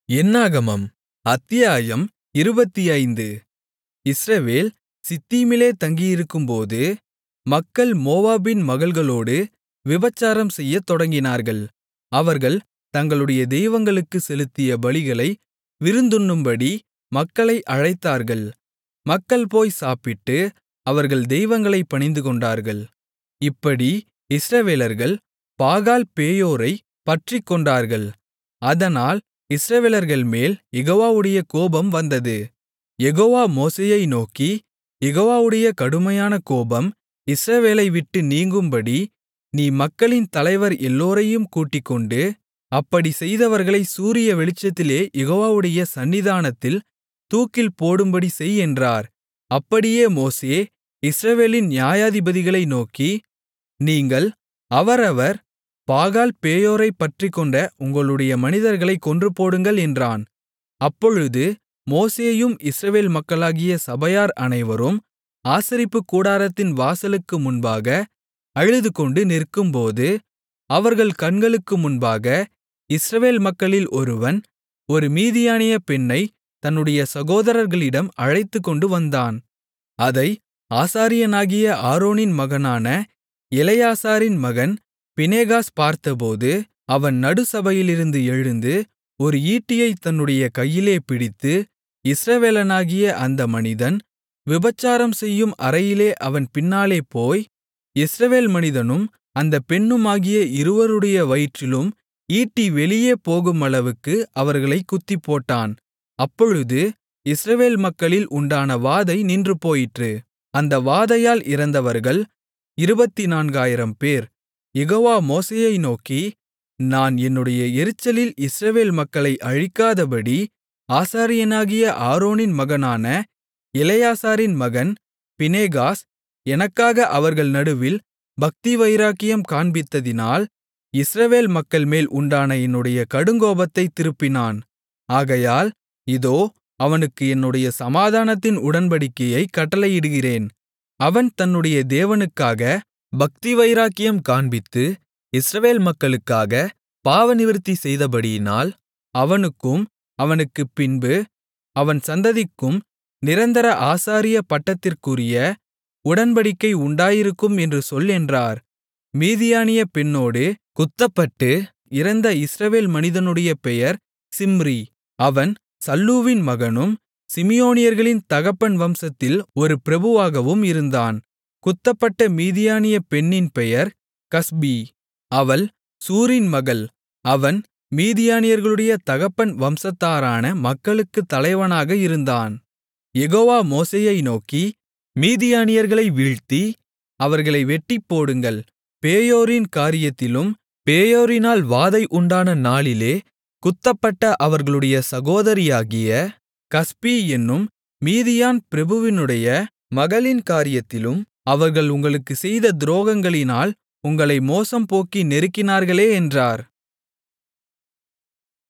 என்னாகமம் அத்தியாயம் இருபத்தைந்து இஸ்ரவேல் சித்தீமிலே தங்கியிருக்கும்போது மக்கள் மோவாபின் மகள்களோடு விபசாரம் செய்யத் தொடங்கினார்கள் அவர்கள் தங்களுடைய தெய்வங்களுக்குச் செலுத்திய பலிகளை விருந்துண்ணும்படி மக்களை அழைத்தார்கள் மக்கள் போய் சாப்பிட்டு அவர்கள் தெய்வங்களைப் பணிந்துகொண்டார்கள் இப்படி இஸ்ரவேலர்கள் பாகால்பேயோரைப் பற்றிக்கொண்டார்கள் அதனால் இஸ்ரவேலர்கள்மேல் யெகோவாவுடைய கோபம் வந்தது யெகோவா மோசேயை நோக்கி யெகோவாவுடைய கடுமையான கோபம் இஸ்ரவேலை விட்டு நீங்கும்படி நீ மக்களின் தலைவர் எல்லோரையும் கூட்டிக்கொண்டு அப்படிச் செய்தவர்களைச் சூரிய வெளிச்சத்திலே யெகோவாவுடைய சந்நிதானத்தில் தூக்கில் போடும்படி செய் என்றார் அப்படியே மோசே இஸ்ரவேலின் நியாயாதிபதிகளை நோக்கி நீங்கள் அவரவர் பாகால்பேயோரைப் பற்றிக்கொண்ட உங்களுடைய மனிதர்களைக் கொன்றுபோடுங்கள் என்றான் அப்பொழுது மோசேயும் இஸ்ரவேல் மக்களாகிய சபையார் அனைவரும் ஆசரிப்புக் கூடாரத்தின் வாசலுக்கு முன்பாக அழுதுகொண்டு நிற்கும்போது அவர்கள் கண்களுக்கு முன்பாக இஸ்ரவேல் மக்களில் ஒருவன் ஒரு மீதியானிய பெண்ணைத் தன்னுடைய சகோதரர்களிடம் அழைத்துக்கொண்டு வந்தான் அதை ஆசாரியனாகிய ஆரோனின் மகனான எலெயாசாரின் மகன் பினெகாஸ் பார்த்தபோது அவன் நடுச்சபையிலிருந்து எழுந்து ஒரு ஈட்டியைத் தன்னுடைய கையிலே பிடித்து இஸ்ரவேலனாகிய அந்த மனிதன் விபசாரம் செய்யும் அறையிலே அவன் பின்னாலே போய் இஸ்ரவேல் மனிதனும் அந்தப் பெண்ணுமாகிய இருவருடைய வயிற்றிலும் ஈட்டி வெளியே போகுமளவுக்கு அவர்களைக் குத்திப்போட்டான் அப்பொழுது இஸ்ரவேல் மக்களில் உண்டான வாதை நின்றுபோயிற்று அந்த வாதையால் இறந்தவர்கள் இருபத்துநான்காயிரம் பேர் யெகோவா மோசேயை நோக்கி நான் என்னுடைய எரிச்சலில் இஸ்ரவேல் மக்களை அழிக்காதபடி ஆசாரியனாகிய ஆரோனின் மகனான எலெயாசாரின் மகன் பினெகாஸ் எனக்காக அவர்கள் நடுவில் பக்திவைராக்கியம் காண்பித்ததினால் இஸ்ரவேல் மக்கள்மேல் உண்டான என்னுடைய கடுங்கோபத்தைத் திருப்பினான் ஆகையால் இதோ அவனுக்கு என்னுடைய சமாதானத்தின் உடன்படிக்கையைக் கட்டளையிடுகிறேன் அவன் தன்னுடைய தேவனுக்காக பக்திவைராக்கியம் காண்பித்து இஸ்ரவேல் மக்களுக்காக பாவநிவிர்த்தி செய்தபடியினால் அவனுக்கும் அவனுக்குப் பின்பு அவன் சந்ததிக்கும் நிரந்தர ஆசாரிய பட்டத்திற்குரிய உடன்படிக்கை உண்டாயிருக்கும் என்று சொல் என்றார் மீதியானிய பெண்ணோடு குத்தப்பட்டு இறந்த இஸ்ரவேல் மனிதனுடைய பெயர் சிம்ரி அவன் சல்லூவின் மகனும் சிமியோனியர்களின் தகப்பன் வம்சத்தில் ஒரு பிரபுவாகவும் இருந்தான் குத்தப்பட்ட மீதியானிய பெண்ணின் பெயர் கஸ்பி அவள் சூரின் மகள் அவன் மீதியானியர்களுடைய தகப்பன் வம்சத்தாரான மக்களுக்குத் தலைவனாக இருந்தான் யெகோவா மோசேயை நோக்கி மீதியானியர்களை வீழ்த்தி அவர்களை வெட்டிப்போடுங்கள் பேயோரின் காரியத்திலும் பேயோரினால் வாதை உண்டான நாளிலே குத்தப்பட்ட அவர்களுடைய சகோதரியாகிய கஸ்பி என்னும் மீதியான் பிரபுவினுடைய மகளின் காரியத்திலும் அவர்கள் உங்களுக்குச் செய்த துரோகங்களினால் உங்களை மோசம் போக்கி நெருக்கினார்களே என்றார்